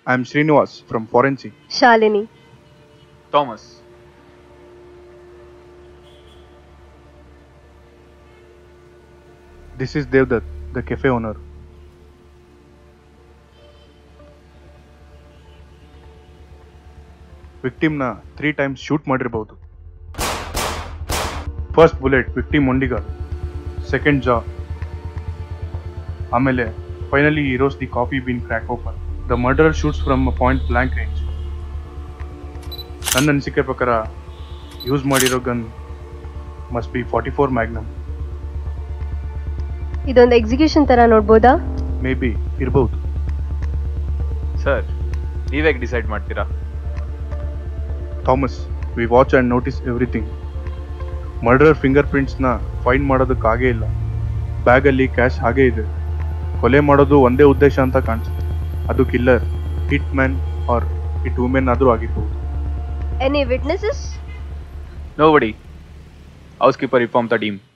I am Srinivas from Forensic. Shalini Thomas This is Devdutt, the cafe owner. ವಿಕ್ಟಿಮ್ನ three times shoot ಮಾಡಿರ್ಬೋದು first bullet victim ಮೊಂಡಿಗಾಲ್ second ಜಾ ಆಮೇಲೆ finally ಇರೋಸ್ the coffee bean crack open the murder shoots from point blank range ನನ್ನ ಅನಿಸಿಕೆ ಪ್ರಕಾರ use ಮಾಡಿರೋ gun must be forty four magnum ಇದೊಂದು ಎಕ್ಸಿಕ್ಯೂಷನ್ ತರ ನೋಡ್ಬೋದಾ ಮೇ ಬಿ ಇರ್ಬೋದು ಸರ್ ನೀವೇಗೆ ಡಿಸೈಡ್ ಮಾಡ್ತೀರಾ Thomas we watch and notice everything murder ಫಿಂಗರ್ ಪ್ರಿಂಟ್ಸ್ನ ಫೈಂಡ್ ಮಾಡೋದಕ್ಕಾಗೇ ಇಲ್ಲ ಬ್ಯಾಗಲ್ಲಿ ಕ್ಯಾಶ್ ಹಾಗೇ ಇದೆ ಕೊಲೆ ಮಾಡೋದು ಒಂದೇ ಉದ್ದೇಶ ಅಂತ ಕಾಣಿಸುತ್ತೆ ಅದು killer hit man or hit women ಆದರೂ ಆಗಿರ್ಬೋದು any witnesses nobody housekeeper inform the team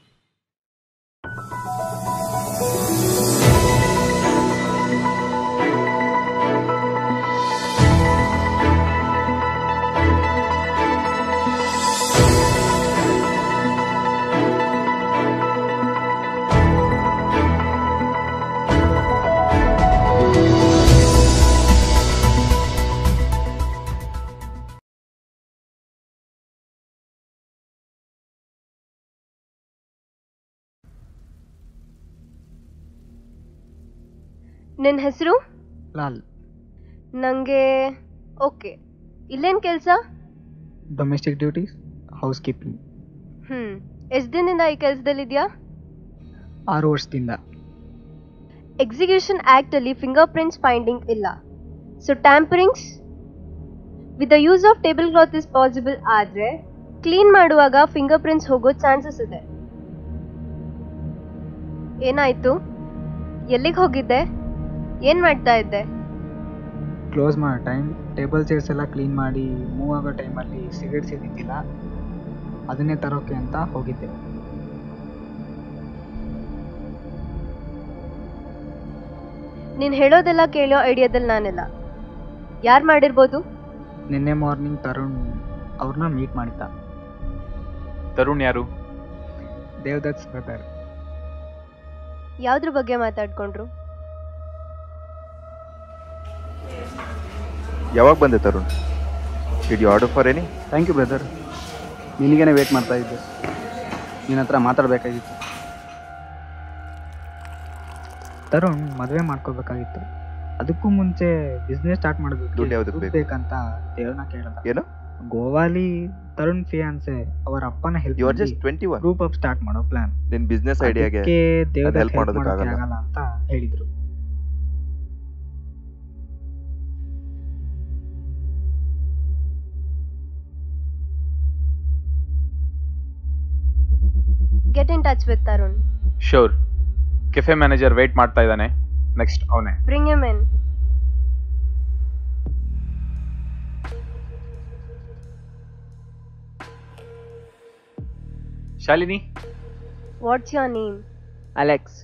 ನಿನ್ನ ಹೆಸರು ಲಾಲ್ ನನಗೆ ಓಕೆ ಇಲ್ಲೇನು ಕೆಲಸ ಡೊಮೆಸ್ಟಿಕ್ ಡ್ಯೂಟೀಸ್ ಹೌಸ್ ಕೀಪಿಂಗ್ ಹ್ಞೂ ಎಷ್ಟು ದಿನದಿಂದ ಈ ಕೆಲಸದಲ್ಲಿದೆಯಾ ಆರು ವರ್ಷದಿಂದ ಎಕ್ಸಿಕ್ಯೂಷನ್ ಆ್ಯಕ್ಟಲ್ಲಿ ಫಿಂಗರ್ ಪ್ರಿಂಟ್ಸ್ ಫೈಂಡಿಂಗ್ ಇಲ್ಲ so tamperings with the use of tablecloth is possible ಆದರೆ ಕ್ಲೀನ್ ಮಾಡುವಾಗ ಫಿಂಗರ್ ಪ್ರಿಂಟ್ಸ್ ಹೋಗೋ ಚಾನ್ಸಸ್ ಇದೆ ಏನಾಯ್ತು ಎಲ್ಲಿಗೆ ಹೋಗಿದ್ದೆ ಏನು ಮಾಡ್ತಾ ಇದ್ದೆ ಕ್ಲೋಸ್ ಮಾಡೋ ಟೈಮ್ ಟೇಬಲ್ ಚೇರ್ಸ್ ಎಲ್ಲ ಕ್ಲೀನ್ ಮಾಡಿ ಮೂವ್ ಆಗೋ ಟೈಮಲ್ಲಿ ಸಿಗರೇಟ್ಸ್ ಇದ್ದಿದ್ದಿಲ್ಲ ಅದನ್ನೇ ತರೋಕೆ ಅಂತ ಹೋಗಿದ್ದೆ ನೀನು ಹೇಳೋದೆಲ್ಲ ಕೇಳೋ ಐಡಿಯಾದಲ್ಲಿ ನಾನಿಲ್ಲ ಯಾರು ಮಾಡಿರ್ಬೋದು ನಿನ್ನೆ ಮಾರ್ನಿಂಗ್ ತರುಣ್ ಅವ್ರನ್ನ ಮೀಟ್ ಮಾಡಿದ್ದ ತರುಣ್ ಯಾರು ದೇವದತ್ಸ್ ಬ್ರದರ್ ಯಾವುದ್ರ ಬಗ್ಗೆ ಮಾತಾಡ್ಕೊಂಡ್ರು ಯಾವಾಗ ಬಂದೆ Tarun did you order for any thank you brother ನಿನಗೇನೆ ವೇಟ್ ಮಾಡ್ತಾ ಇದ್ದೆ ನಿನ್ನ ಹತ್ರ ಮಾತಾಡಬೇಕಾಗಿತ್ತು ತರುಣ್ ಮದುವೆ ಮಾಡ್ಕೋಬೇಕಾಗಿತ್ತು ಅದಕ್ಕೂ ಮುಂಚೆ ಬಿಸ್ನೆಸ್ ಸ್ಟಾರ್ಟ್ ದುಡ್ಡು ಮಾಡೋದಕ್ಕೆ ಯಾವ್ದಕ್ ದುಡ್ಡು ಬೇಕು? ಬೇಕಂತ ದೇವ್ರನ್ನ ಕೇಳ್ದ ಏನು ಗೋವಾಲಿ ತರುಣ್ ಫಿಯಾನ್ಸೆ ಅವರ ಅಪ್ಪನ help you are just twenty one group up start ಮಾಡೋ ಪ್ಲಾನ್ ನಿನ್ ಬಿಸ್ನೆಸ್ ಐಡಿಯಾಗೆ ಅದಕ್ಕೆ ದೇವದತ್ help help ಮಾಡೋದಕ್ಕಾಗಲ್ಲ. ಮಾಡೋದಕ್ಕೆ ಆಗಲ್ಲ ಅಂತ ಹೇಳಿದ್ರು get in touch with Tarun sure cafe manager wait ಮಾಡ್ತಾ ಇದ್ದಾನೆ ನೆಕ್ಸ್ಟ್ ಅವನೇ bring M in Shalini what's your name Alex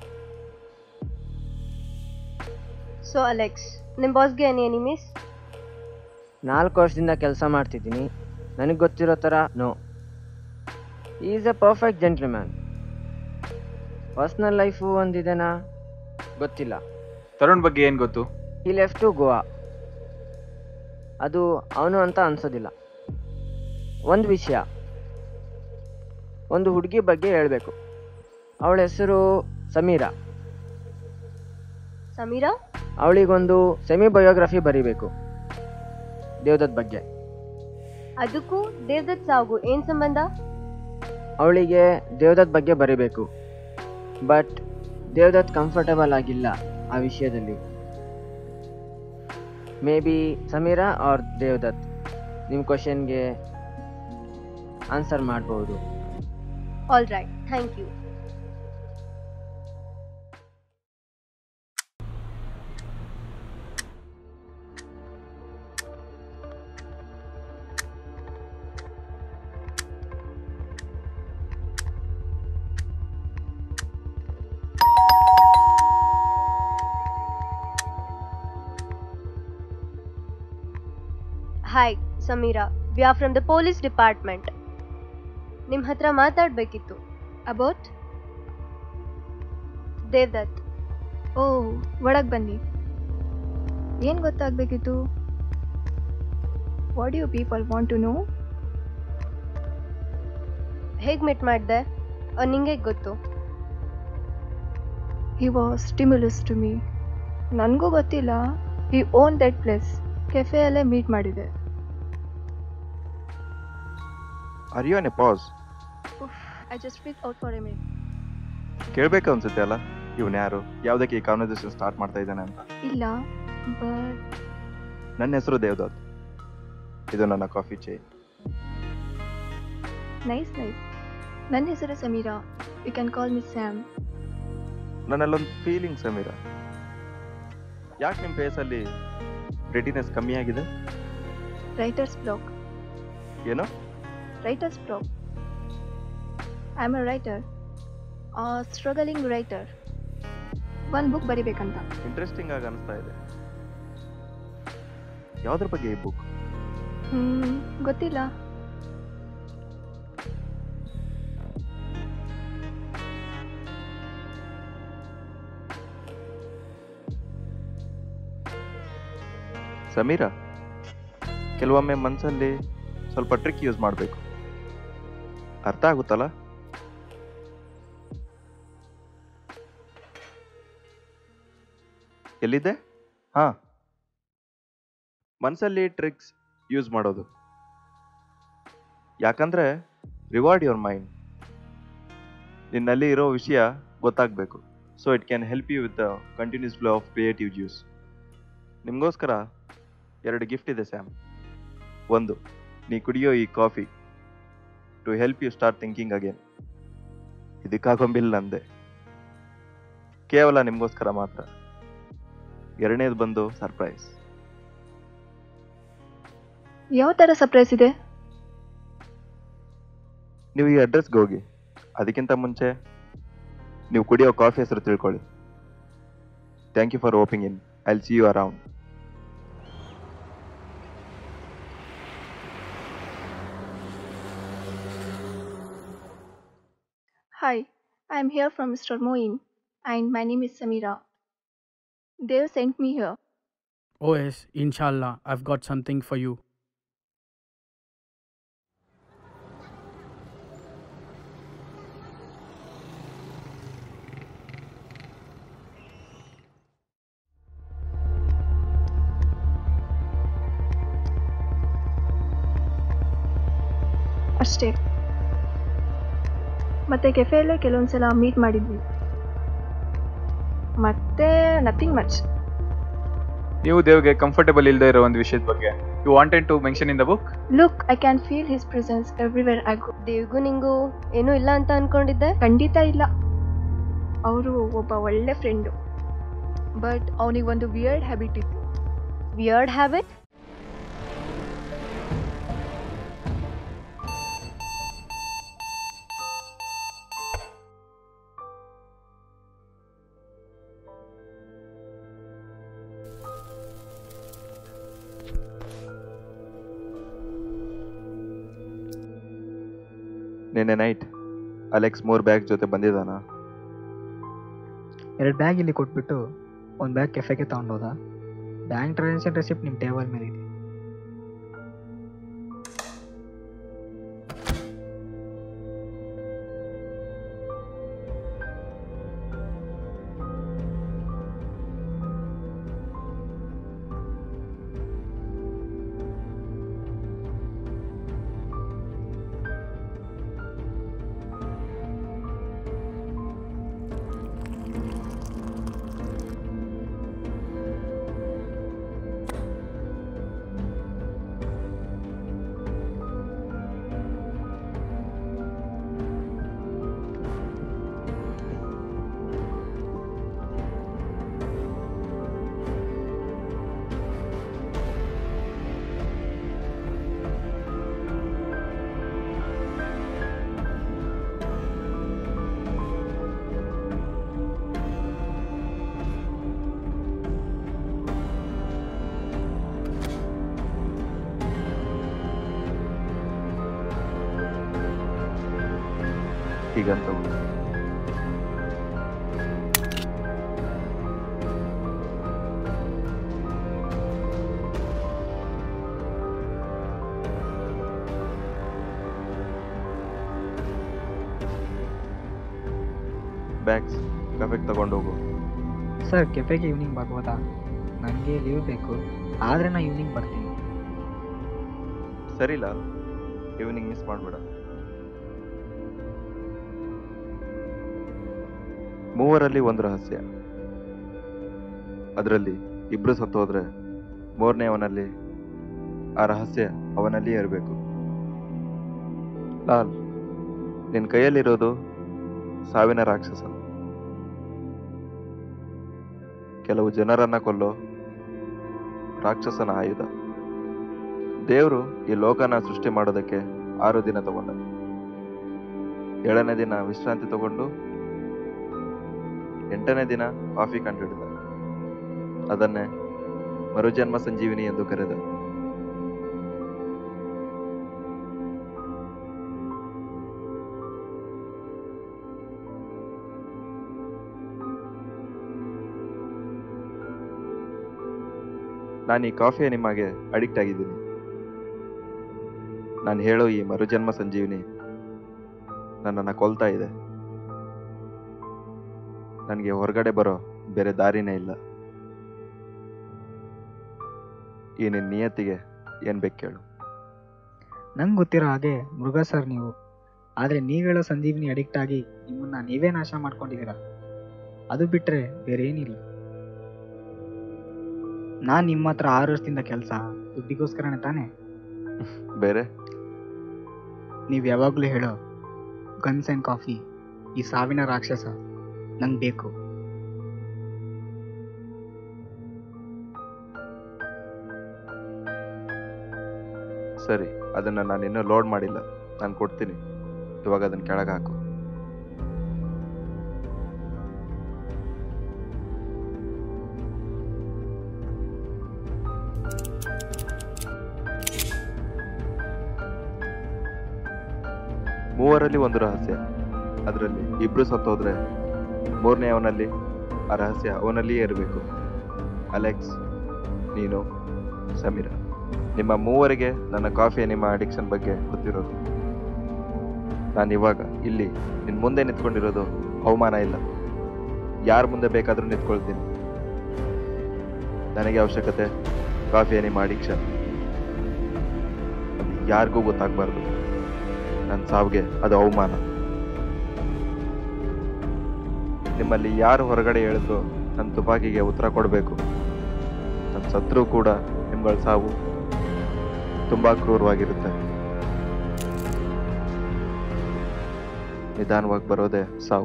so Alex ನಿಮ್ಮ ಬಾಸ್ಗೆ ಎನಿ ಎನಿಮೀಸ್ ನಾಲ್ಕು ವರ್ಷದಿಂದ ಕೆಲಸ ಮಾಡ್ತಿದ್ದೀನಿ ನನಗೆ ಗೊತ್ತಿರೋ ಥರ no is a perfect gentleman personal life ಒಂದಿದೆನಾ ಗೊತ್ತಿಲ್ಲ ತರುಣ್ ಬಗ್ಗೆ ಏನು ಗೊತ್ತು ಈ ಲೆಫ್ಟ್ ಟು ಗೋವಾ ಅದು ಅವನು ಅಂತ ಅನ್ಸೋದಿಲ್ಲ ಒಂದು ವಿಷಯ ಒಂದು ಹುಡುಗಿ ಬಗ್ಗೆ ಹೇಳಬೇಕು ಅವಳ ಹೆಸರು ಸಮೀರಾ ಸಮೀರಾ ಅವಳಿಗೊಂದು ಸೆಮಿ ಬಯೋಗ್ರಫಿ ಬರೀಬೇಕು ದೇವದತ್ ಬಗ್ಗೆ ಅದಕ್ಕೂ ದೇವದತ್ ಸಾವು ಏನ್ ಸಂಬಂಧ ಅವಳಿಗೆ ದೇವದತ್ ಬಗ್ಗೆ ಬರೀಬೇಕು ಬಟ್ ದೇವದತ್ ಕಂಫರ್ಟಬಲ್ ಆಗಿಲ್ಲ ಆ ವಿಷಯದಲ್ಲಿ maybe Sameera or Devdutt ನಿಮ್ಮ ಕ್ವಶನ್ಗೆ ಆನ್ಸರ್ ಮಾಡ್ಬೋದು all right thank you hi Sameera we are from the police department ನಿಮ್ಮ ಹತ್ರ ಮಾತಾಡಬೇಕಿತ್ತು ಅಬೌಟ್ ದೇವ್ದತ್ ಓ ಒಳಗೆ ಬನ್ನಿ ಏನು ಗೊತ್ತಾಗಬೇಕಿತ್ತು what you people want to know ಹೇಗೆ ಮೀಟ್ ಮಾಡಿದೆ ಅವ್ನು ನಿಂಗೆ ಗೊತ್ತು he was stimulus to me ನನಗೂ ಗೊತ್ತಿಲ್ಲ ಹಿ ಓನ್ ದಟ್ ಪ್ಲೇಸ್ ಕೆಫೆಯಲ್ಲೇ ಮೀಟ್ ಮಾಡಿದೆ are you in a pass I just speak out for a minute ಕೇಳ್ಬೇಕು ಅನ್ಸುತ್ತೆ ಅಲ್ಲ ಇವನ್ ಯಾರು ಯಾವ್ದಕ್ಕೆ ಈ ಕಾನ್ವರ್ಸೇಷನ್ ಸ್ಟಾರ್ಟ್ ಮಾಡ್ತಾ ಇದ್ದಾನೆ ಅಂತ ಇಲ್ಲ ಬಟ್ ನನ್ನ ಹೆಸರು ದೇವದತ್ ಇದು ನನ್ನ ಕಾಫಿ ಚೇ ನೈಸ್ ನೈಸ್ ನನ್ನ ಹೆಸರು Sameera you can call me Sam ನನ್ನಲ್ಲೊಂದು ಫೀಲಿಂಗ್ ಸಮೀರ ಯಾಕೆ ನಿಮ್ಮ ಫೇಸಲ್ಲಿ ರೆಡಿನೆಸ್ ಕಮ್ಮಿ ಆಗಿದೆ ರೈಟರ್ಸ್ ಬ್ಲಾಕ್ ಏನು writer's block I am a writer struggling writer ಒಂದು ಬುಕ್ ಬರಿಬೇಕಂತ ಇಂಟ್ರೆಸ್ಟಿಂಗ್ ಆಗಿ ಅನಿಸ್ತಾ ಇದೆ ಯಾವ್ದ್ರ ಬಗ್ಗೆ ಈ ಬುಕ್ ಹ್ಮ್ ಗೊತ್ತಿಲ್ಲ ಸಮೀರ ಕೆಲವೊಮ್ಮೆ ಮನಸ್ಸಲ್ಲಿ ಸ್ವಲ್ಪ ಟ್ರಿಕ್ ಯೂಸ್ ಮಾಡಬೇಕು ಅರ್ಥ ಆಗುತ್ತಲ್ಲ ಎಲ್ಲಿದೆ ಹಾ ಮನಸ್ಸಲ್ಲಿ ಟ್ರಿಕ್ಸ್ ಯೂಸ್ ಮಾಡೋದು ಯಾಕಂದ್ರೆ ರಿವಾರ್ಡ್ ಯುವರ್ ಮೈಂಡ್ ನಿನ್ನಲ್ಲಿ ಇರೋ ವಿಷಯ ಗೊತ್ತಾಗಬೇಕು so it can help you with the continuous flow of creative juice ನಿಮಗೋಸ್ಕರ ಎರಡು ಗಿಫ್ಟ್ ಇದೆ ಸ್ಯಾಮ್ ಒಂದು ನೀ ಕುಡಿಯೋ ಈ coffee to help you start thinking again ಇದಕ್ಕಾಗೊಂಬಿಲ್ಲ ನಂದೆ ಕೇವಲ ನಿಮಗೋಸ್ಕರ ಮಾತ್ರ ಎರಡನೇದು ಬಂದು ಸರ್ಪ್ರೈಸ್ ಯಾವ ಥರ ಸರ್ಪ್ರೈಸ್ ಇದೆ ನೀವು ಈ ಅಡ್ರೆಸ್ಗೆ ಹೋಗಿ ಅದಕ್ಕಿಂತ ಮುಂಚೆ ನೀವು ಕುಡಿಯೋ ಕಾಫಿ ಹೆಸರು ತಿಳ್ಕೊಳ್ಳಿ thank you for hopping in I see you around Hi, I am here from Mr. Moin, and my name is Samira. They sent me here. Oh, yes, inshallah, I've got something for you. ಅಷ್ಟೇ ಮತ್ತೆ ಕೆಫೆಯಲ್ಲೇ ಕೆಲವೊಂದ್ಸಲ meet ಮಾಡಿದ್ವಿ ಮತ್ತೆ nothing much ನೀವು ದೇವ್ಗೆ comfortable ಇಲ್ಲದೆ ಇರೋ ಒಂದು ವಿಷಯದ ಬಗ್ಗೆ you wanted to mention in the book look I can feel his presence everywhere I go ದೇವ್ಗೂ ನಿಂಗೂ ಏನೂ ಇಲ್ಲ ಅಂತ ಅನ್ಕೊಂಡಿದ್ದೆ ಖಂಡಿತ ಇಲ್ಲ ಅವರು ಒಬ್ಬ ಒಳ್ಳೆ ಫ್ರೆಂಡು ಬಟ್ ಅವನಿಗೆ ಒಂದು ವಿಯರ್ಡ್ ಹ್ಯಾಬಿಟ್ ಇತ್ತು ವಿಯರ್ಡ್ ಹ್ಯಾಬಿಟ್ ನಿನ್ನೆ ನೈಟ್ ಅಲೆಕ್ಸ್ ಮೂರ್ ಬ್ಯಾಗ್ ಜೊತೆ ಬಂದಿದ್ದಾನ ಎರಡು ಬ್ಯಾಗ್ ಇಲ್ಲಿ ಕೊಟ್ಬಿಟ್ಟು ಒಂದು ಬ್ಯಾಗ್ ಕೆಫೆಗೆ ತಗೊಂಡೋದ ಬ್ಯಾಂಕ್ ಟ್ರಾನ್ಸಾಕ್ಷನ್ ರೆಸಿಪ್ಟ್ ನಿಮ್ಮ ಟೇಬಲ್ ಮೇಲೆ ಇದೆ ಹೀಗಂತ ಬ್ಯಾಗ್ಸ್ ಕಫೆಗೆ ತಗೊಂಡೋಗು ಸರ್ ಕೆಫೆಗೆ ಈವ್ನಿಂಗ್ ಬರ್ಬೋದಾ ನನಗೆ ಲೀವ್ ಬೇಕು ಆದರೆ ನಾನು ಈವ್ನಿಂಗ್ ಬರ್ತೀನಿ ಸರಿಲ್ಲ ಈವ್ನಿಂಗ್ ಮಿಸ್ ಮಾಡಬೇಡ ಮೂವರಲ್ಲಿ ಒಂದು ರಹಸ್ಯ ಅದರಲ್ಲಿ ಇಬ್ರು ಸತ್ತು ಹೋದ್ರೆ ಮೂರನೇ ಅವನಲ್ಲಿ ಆ ರಹಸ್ಯ ಅವನಲ್ಲಿಯೇ ಇರಬೇಕು ಲಾಲ್ ನಿನ್ನ ಕೈಯಲ್ಲಿರೋದು ಸಾವಿನ ರಾಕ್ಷಸ ಕೆಲವು ಜನರನ್ನ ಕೊಲ್ಲೋ ರಾಕ್ಷಸನ ಆಯುಧ ದೇವರು ಈ ಲೋಕನ ಸೃಷ್ಟಿ ಮಾಡೋದಕ್ಕೆ ಆರು ದಿನ ತಗೊಂಡ ಏಳನೇ ದಿನ ವಿಶ್ರಾಂತಿ ತಗೊಂಡು ಎಂಟನೇ ದಿನ ಕಾಫಿ ಕಂಡುಹಿಡಿದ ಅದನ್ನೇ ಮರುಜನ್ಮ ಸಂಜೀವಿನಿ ಎಂದು ಕರೆದ ನಾನು ಈ ಕಾಫಿಯ ನಿಮಗೆ ಅಡಿಕ್ಟ್ ಆಗಿದ್ದೀನಿ ನಾನು ಹೇಳೋ ಈ ಮರುಜನ್ಮ ಸಂಜೀವಿನಿ ನನ್ನನ್ನು ಕೊಲ್ತಾ ಇದೆ ನನಗೆ ಹೊರಗಡೆ ಬರೋ ಬೇರೆ ದಾರಿನೇ ಇಲ್ಲ ಈ ನಿನ್ನ ನಿಯತ್ತಿಗೆ ಏನು ಬೇಕು ಕೇಳು ನಂಗೆ ಗೊತ್ತಿರೋ ಹಾಗೆ ಮೃಗ ಸರ್ ನೀವು ಆದರೆ ನೀವು ಹೇಳೋ ಸಂಜೀವಿನಿ ಅಡಿಕ್ಟ್ ಆಗಿ ನಿಮ್ಮನ್ನ ನೀವೇ ನಾಶ ಮಾಡ್ಕೊಂಡಿದ್ದೀರಾ ಅದು ಬಿಟ್ಟರೆ ಬೇರೆ ಏನಿಲ್ಲ ನಾನು ನಿಮ್ಮ ಹತ್ರ ಆರು ವರ್ಷದಿಂದ ಕೆಲಸ ದುಡ್ಡಿಗೋಸ್ಕರನೇ ತಾನೇ ಬೇರೆ ನೀವು ಯಾವಾಗಲೂ ಹೇಳೋ ಗನ್ಸ್ ಆ್ಯಂಡ್ ಕಾಫಿ ಈ ಸಾವಿನ ರಾಕ್ಷಸ ನಂಗೆ ಬೇಕು ಸರಿ ಅದನ್ನು ನಾನು ಇನ್ನೂ ಲೋಡ್ ಮಾಡಿಲ್ಲ ನಾನು ಕೊಡ್ತೀನಿ ಇವಾಗ ಅದನ್ನು ಕೆಳಗೆ ಹಾಕು ಮೂವರಲ್ಲಿ ಒಂದು ರಹಸ್ಯ ಅದರಲ್ಲಿ ಇಬ್ರು ಸತ್ತೋದ್ರೆ ಮೂರನೇ ಅವನಲ್ಲಿ ಆ ರಹಸ್ಯ ಅವನಲ್ಲಿಯೇ ಇರಬೇಕು ಅಲೆಕ್ಸ್ ನೀನು ಸಮೀರ ನಿಮ್ಮ ಮೂವರಿಗೆ ನನ್ನ ಕಾಫಿ ನಿಮ್ಮ ಅಡಿಕ್ಷನ್ ಬಗ್ಗೆ ಗೊತ್ತಿರೋದು ನಾನು ಇವಾಗ ಇಲ್ಲಿ ನಿನ್ನ ಮುಂದೆ ನಿಂತ್ಕೊಂಡಿರೋದು ಅವಮಾನ ಇಲ್ಲ ಯಾರ ಮುಂದೆ ಬೇಕಾದರೂ ನಿಂತ್ಕೊಳ್ತೀನಿ ನನಗೆ ಅವಶ್ಯಕತೆ ಕಾಫಿ ನಿಮ್ಮ ಅಡಿಕ್ಷನ್ ಅದು ಯಾರಿಗೂ ಗೊತ್ತಾಗಬಾರ್ದು ನನ್ನ ಸಾವಿಗೆ ಅದು ಅವಮಾನ ನಿಮ್ಮಲ್ಲಿ ಯಾರು ಹೊರಗಡೆ ಹೇಳಿದ್ರು ನನ್ನ ತುಪಾಕಿಗೆ ಉತ್ತರ ಕೊಡಬೇಕು ನನ್ನ ಸತ್ರು ಕೂಡ ನಿಮ್ಗಳ ಸಾವು ತುಂಬಾ ಕ್ರೂರವಾಗಿರುತ್ತೆ ನಿಧಾನವಾಗಿ ಬರೋದೇ ಸಾವು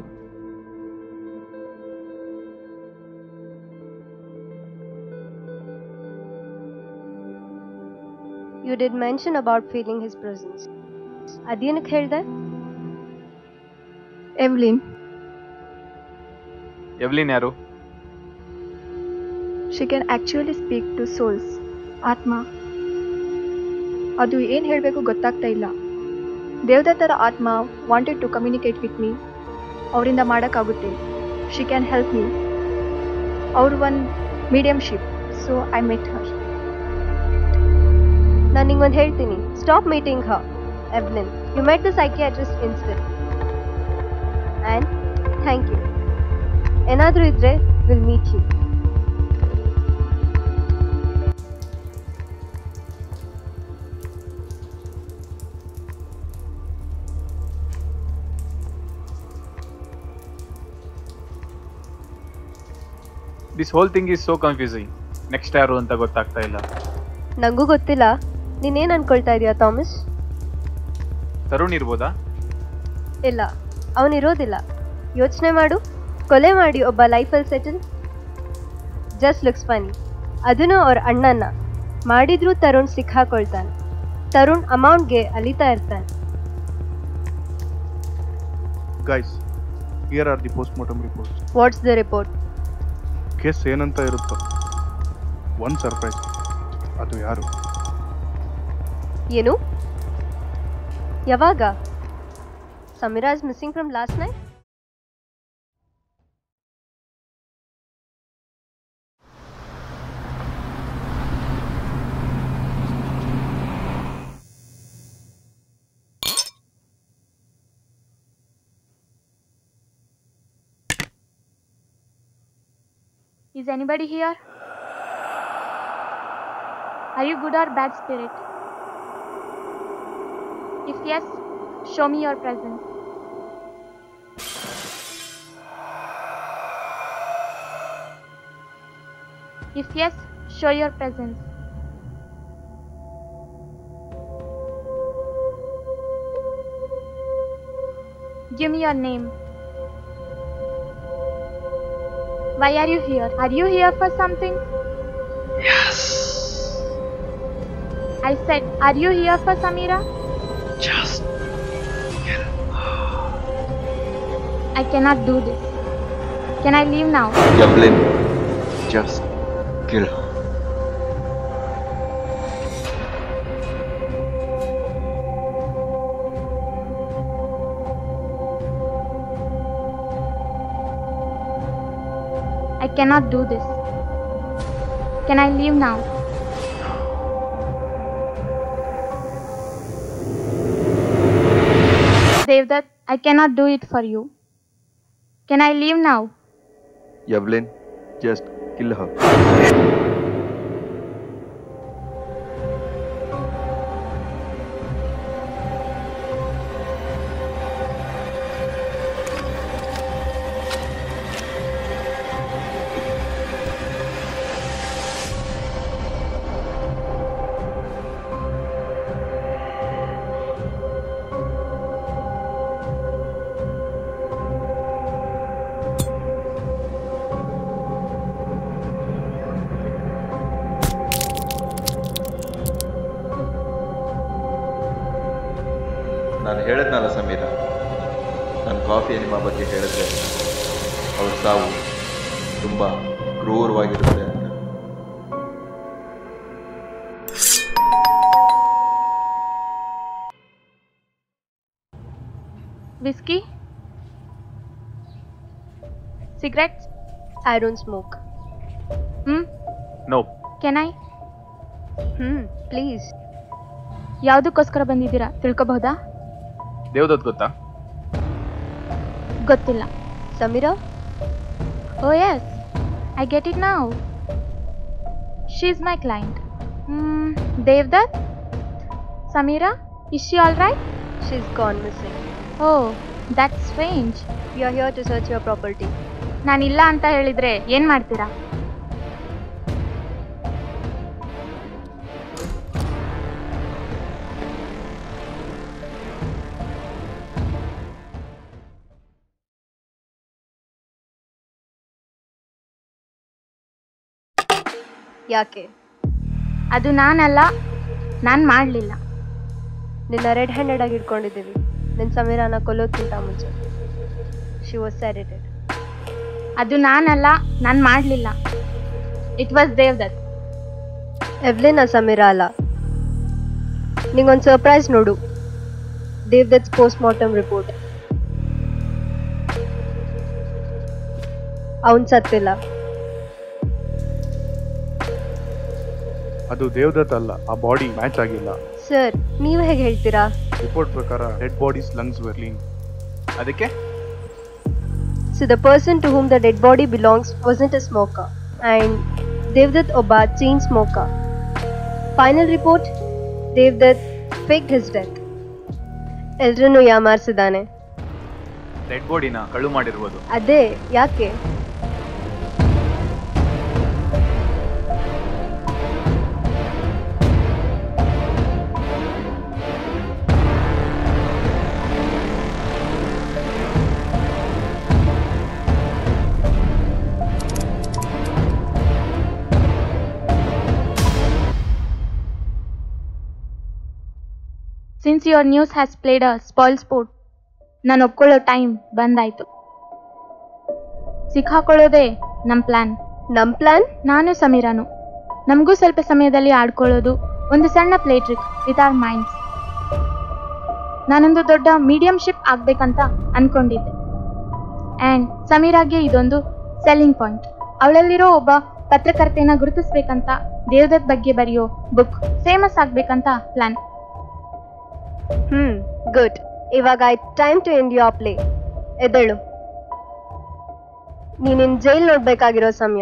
You did mention about feeling his presence. ಅದೇನಕ್ಕೆ ಹೇಳ್ದೆ Evelyn, ಎವ್ಲಿನ್ ಯಾರು she can actually speak to souls. ಆತ್ಮ ಅದು ಏನು ಹೇಳಬೇಕು ಗೊತ್ತಾಗ್ತಾ ಇಲ್ಲ ದೇವದತ್ತರ ಆತ್ಮ wanted to communicate with me ಅವರಿಂದ ಮಾಡೋಕ್ಕಾಗುತ್ತೆ ಶಿ ಕ್ಯಾನ್ ಹೆಲ್ಪ್ ಮೀ ಅವರು ಒಂದು mediumship so I met her ನಾನು ನಿಂಗೊಂದು ಹೇಳ್ತೀನಿ stop meeting her Evelyn you met the psychiatrist instead and thank you ಏನಾದರೂ ಇದ್ರೆ will meet you this whole thing is so confusing next ಯಾರು ಅಂತ ಗೊತ್ತಾಗ್ತಾ ಇಲ್ಲ ನನಗೂ ಗೊತ್ತಿಲ್ಲ ನೀನೇನು ಅನ್ಕೊಳ್ತಾ ಇದೀಯಾ ಥಾಮಸ್ ತರುಣ್ ಇರ್ಬೋದಾ ಇಲ್ಲ ಅವನಿರೋದಿಲ್ಲ ಯೋಚನೆ ಮಾಡು ಕೊಲೆ ಮಾಡಿ ಒಬ್ಬ ಲೈಫಲ್ಲಿ ಸೆಟಲ್ ಜಸ್ಟ್ ಲುಕ್ಸ್ ಫನಿ ಅದನ್ನು ಅವ್ರ ಅಣ್ಣನ ಮಾಡಿದ್ರೂ ತರುಣ್ ಸಿಕ್ಕಾಕೊಳ್ತಾನೆ ತರುಣ್ ಅಮೌಂಟ್ಗೆ ಅಲಿತಾ ಇರ್ತಾನೆ guys here are the post mortem reports what's the report case ಏನಂತ ಇರುತ್ತೋ ಒನ್ ಸರ್ಪ್ರೈಸ್ ಅದು ಯಾರು ಏನು ಯಾವಾಗ Samira is missing from last night? Is anybody here? Are you good or bad spirit? If yes, show me your presence. If yes, show your presence. Give me your name. Why are you here? Are you here for something? Yes. I said, are you here for Samira? Just I cannot do this. Can I leave now? Evelyn, just kill her. I cannot do this. Can I leave now? Devdutt, I cannot do it for you. Can I leave now? Evelyn, just kill her. ನಾನು ಹೇಳಿದ್ನಲ್ಲ ಸಮೀರ ನನ್ನ coffee ನಿಮ್ಮ ಬಗ್ಗೆ ಹೇಳಿದ್ರೆ ಅವ್ರ ಸಾವು ತುಂಬ ಕ್ರೂರವಾಗಿರುತ್ತೆ ಅಂತ Whiskey? Cigarettes? I don't smoke. Hmm? No Can I? Hmm, please. ಯಾವುದಕ್ಕೋಸ್ಕರ ಬಂದಿದ್ದೀರಾ ತಿಳ್ಕೊಬಹುದಾ ದೇವದತ್ ಗೊತ್ತಾ ಗೊತ್ತಿಲ್ಲ Samira? Oh yes, I get it now. She's my client. Hmm, Devdutt? Samira? Is she alright? She's gone missing. Oh, that's strange. We are here to search your property. ನಾನಿಲ್ಲ ಅಂತ ಹೇಳಿದ್ರೆ ಏನ್ ಮಾಡ್ತೀರಾ ಯಾಕೆ ಅದು ನಾನಲ್ಲ ನಾನು ಮಾಡಲಿಲ್ಲ ನಿನ್ನ ರೆಡ್ ಹ್ಯಾಂಡೆಡ್ ಆಗಿ ಇಟ್ಕೊಂಡಿದ್ದೀವಿ ನಿನ್ನ ಸಮೀರಾನ ಕೊಲ್ಲೋದ್ಕಿಂತ ಮುಂಚೆ ಶಿ ವಾಸ್ ಸೆಡೆಟೆಡ್ ಅದು ನಾನಲ್ಲ ನಾನು ಮಾಡಲಿಲ್ಲ it was Devdutt Evelyn Sameera ಅಲ್ಲ ನಿಂಗೊಂದು ಸರ್ಪ್ರೈಸ್ ನೋಡು ದೇವ್ದತ್ಸ್ ಪೋಸ್ಟ್ ಮಾರ್ಟಮ್ ರಿಪೋರ್ಟ್ ಅವನ್ ಸತ್ತಿಲ್ಲ ಅದು ದೇವದತ್ ಅಲ್ಲ ಆ ಬಾಡಿ ಮ್ಯಾಚ್ ಆಗಿಲ್ಲ ಸರ್ ನೀವು ಹೇಗೆ ಹೇಳ್ತೀರಾ ರಿಪೋರ್ಟ್ ಪ್ರಕಾರ dead bodies lungs were clean ಅದಕ್ಕೆ so the person to whom the dead body belongs wasn't a smoker and Devdutt ಒಬ್ಬ chain smoker final report Devdutt fake his death ಎಲ್ರನ್ನೂ ಯಾಮಾರಿಸಿದ್ದಾನೆ ಡೆಡ್ ಬಾಡಿನ ಕಳು ಮಾಡಿರ್ಬೋದು ಅದೇ ಯಾಕೆ since your news has played a spoilsport ನಾನು ಒಪ್ಕೊಳ್ಳೋ ಟೈಮ್ ಬಂದಾಯ್ತು ಸಿಕ್ಕಾಕೊಳ್ಳೋದೇ ನಮ್ಮ ಪ್ಲಾನ್ ನಮ್ಮ ಪ್ಲಾನ್ ನಾನು ಸಮೀರಾನು ನಮಗೂ ಸ್ವಲ್ಪ ಸಮಯದಲ್ಲಿ ಆಡ್ಕೊಳ್ಳೋದು ಒಂದು ಸಣ್ಣ play trick with our minds ನಾನೊಂದು ದೊಡ್ಡ ಮೀಡಿಯಂ ಶಿಪ್ ಆಗ್ಬೇಕಂತ ಅನ್ಕೊಂಡಿದ್ದೆ ಆ್ಯಂಡ್ ಸಮೀರಾಗೆ ಇದೊಂದು ಸೆಲ್ಲಿಂಗ್ ಪಾಯಿಂಟ್ ಅವಳಲ್ಲಿರೋ ಒಬ್ಬ ಪತ್ರಕರ್ತೆನ ಗುರುತಿಸ್ಬೇಕಂತ ದೇವದತ್ ಬಗ್ಗೆ ಬರೆಯೋ ಬುಕ್ ಫೇಮಸ್ ಆಗ್ಬೇಕಂತ ಪ್ಲಾನ್ ಹ್ಮ್ ಗುಡ್ ಇವಾಗ time to end your play ಎದ್ದೇಳು ನೀನಿನ್ ಜೈಲ್ ನೋಡ್ಬೇಕಾಗಿರೋ ಸಮಯ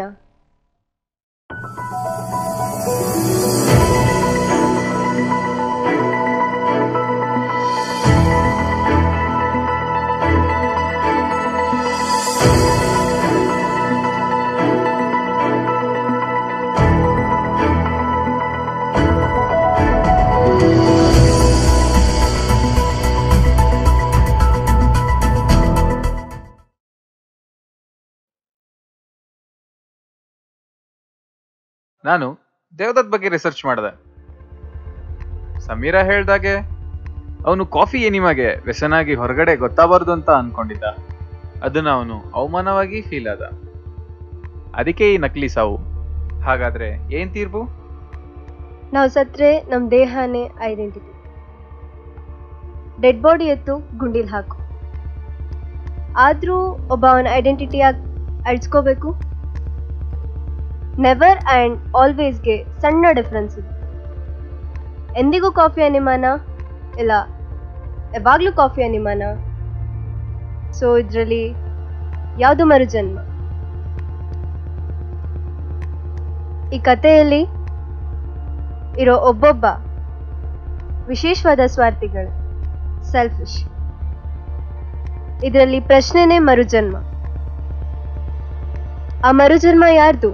ನಾನು ದೇವದತ್ ಬಗ್ಗೆ ರಿಸರ್ಚ್ ಮಾಡಿದೆ ಸಮೀರಾ ಹೇಳ್ದಾಗೆ ಅವನು ಕಾಫಿ ಎನಿಮಾಗೆ ವ್ಯಸನಾಗಿ ಹೊರಗಡೆ ಗೊತ್ತಾಗಬಾರ್ದು ಅಂತ ಅನ್ಕೊಂಡಿದ್ದ ಅದನ್ನ ಅವನು ಅವಮಾನವಾಗಿ ಫೀಲ್ ಆದ ಅದಕ್ಕೆ ಈ ನಕಲಿ ಸಾವು ಹಾಗಾದ್ರೆ ಏನ್ ತೀರ್ಪು ನಾವು ಸತ್ರೆ ನಮ್ಮ ದೇಹನೇ ಐಡೆಂಟಿಟಿ ಡೆಡ್ ಬಾಡಿ ಎತ್ತು ಗುಂಡಿಲ್ ಹಾಕು ಆದ್ರೂ ಒಬ್ಬ ಅವನ ಐಡೆಂಟಿಟಿಯಾಗಿ ಅಳ್ಸ್ಕೋಬೇಕು ನೆವರ್ ಆ್ಯಂಡ್ ಆಲ್ವೇಸ್ಗೆ ಸಣ್ಣ ಡಿಫ್ರೆನ್ಸ್ ಇದೆ ಎಂದಿಗೂ ಕಾಫಿ ಅನಿಮಾನ ಇಲ್ಲ ಯಾವಾಗಲೂ ಕಾಫಿ ಅನಿಮಾನ ಸೊ ಇದರಲ್ಲಿ ಯಾವುದು ಮರುಜನ್ಮ ಈ ಕಥೆಯಲ್ಲಿ ಇರೋ ಒಬ್ಬೊಬ್ಬ ವಿಶೇಷವಾದ ಸ್ವಾರ್ಥಿಗಳು ಸೆಲ್ಫಿಶ್ ಇದರಲ್ಲಿ ಪ್ರಶ್ನೆನೇ ಮರುಜನ್ಮ ಆ ಮರುಜನ್ಮ ಯಾರ್ದು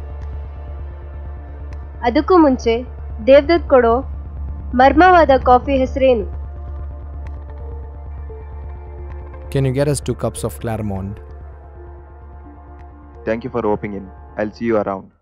ಅದಕ್ಕೂ ಮುಂಚೆ ದೇವ್ದತ್ ಕೊಡೋ ಮರ್ಮವಾದ ಕಾಫಿ ಹೆಸರೇನು Can you get us two cups of Claremont? Thank you for roping in. I'll see you around.